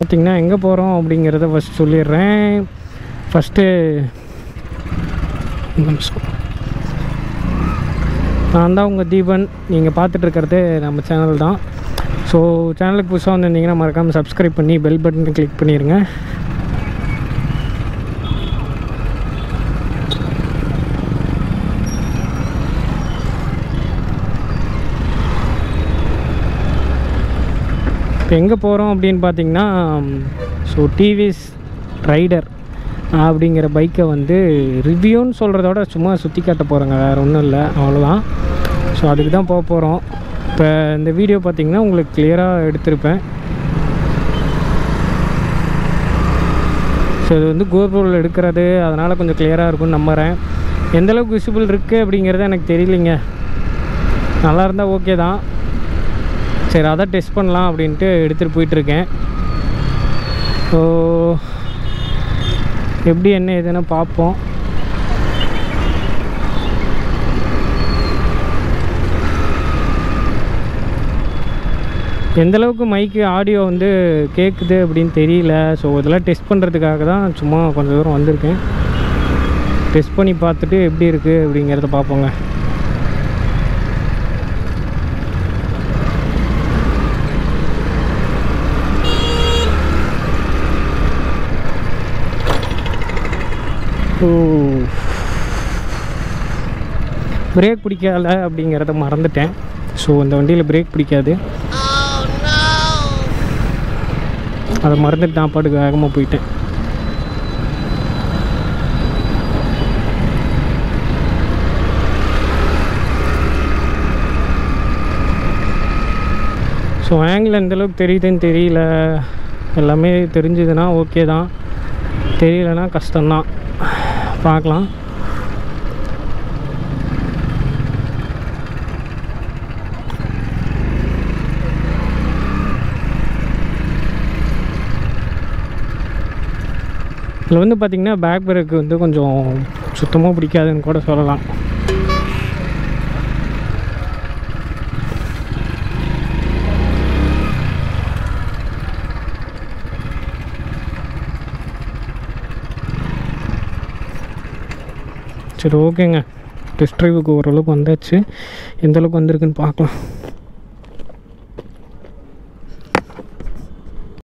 பார்த்திங்கன்னா எங்கே போகிறோம் அப்படிங்கிறத ஃபஸ்ட் சொல்லிடுறேன் ஃபஸ்ட்டு நிமிஷம் நான் தான் உங்கள் தீபன் நீங்கள் பார்த்துட்டு இருக்கிறது நம்ம சேனல் தான் ஸோ சேனலுக்கு புதுசாக வந்திருந்தீங்கன்னா மறக்காமல் சப்ஸ்கிரைப் பண்ணி பெல் பட்டனை கிளிக் பண்ணிடுங்க இப்போ எங்கே போகிறோம் அப்படின்னு பார்த்தீங்கன்னா ஸோ டிவிஎஸ் ரைடர் அப்படிங்கிற பைக்கை வந்து ரிவ்யூன்னு சொல்கிறத விட சும்மா சுற்றி காட்ட போகிறோங்க வேறு ஒன்றும் இல்லை அவ்வளோதான் ஸோ அதுக்கு தான் போக போகிறோம் இப்போ இந்த வீடியோ பார்த்தீங்கன்னா உங்களுக்கு கிளியராக எடுத்திருப்பேன் ஸோ இது வந்து கோபுரில் எடுக்கிறது அதனால் கொஞ்சம் கிளியராக இருக்கும்னு நம்புகிறேன் எந்தளவுக்கு விசிபிள் இருக்குது அப்படிங்கிறது எனக்கு தெரியலைங்க நல்லா இருந்தால் ஓகே தான் சரி அதான் டெஸ்ட் பண்ணலாம் அப்படின்ட்டு எடுத்துகிட்டு போயிட்டுருக்கேன் ஸோ எப்படி என்ன ஏதுன்னு பார்ப்போம் எந்த அளவுக்கு மைக்கு ஆடியோ வந்து கேட்குது அப்படின்னு தெரியல ஸோ இதெல்லாம் டெஸ்ட் பண்ணுறதுக்காக தான் சும்மா கொஞ்சம் தூரம் வந்திருக்கேன் டெஸ்ட் பண்ணி பார்த்துட்டு எப்படி இருக்குது அப்படிங்கிறத பார்ப்போங்க ஓ பிரேக் பிடிக்கல அப்படிங்கிறத மறந்துட்டேன் ஸோ இந்த வண்டியில் பிரேக் பிடிக்காது அதை மறந்துட்டு நான் பாட்டுக்கு வேகமாக போயிட்டேன் ஸோ ஆங்கிள் எந்த அளவுக்கு தெரியுதுன்னு தெரியல எல்லாமே தெரிஞ்சுதுன்னா ஓகே தான் தெரியலனா கஷ்டம்தான் பார்க்கலாம் இதில் வந்து பார்த்திங்கன்னா பேக் பிரேக் வந்து கொஞ்சம் சுத்தமாக பிடிக்காதுன்னு கூட சொல்லலாம் சரி ஓகேங்க டெஸ்ட் ட்ரைவுக்கு ஓரளவுக்கு வந்தாச்சு எந்த அளவுக்கு வந்திருக்குன்னு பார்க்கலாம்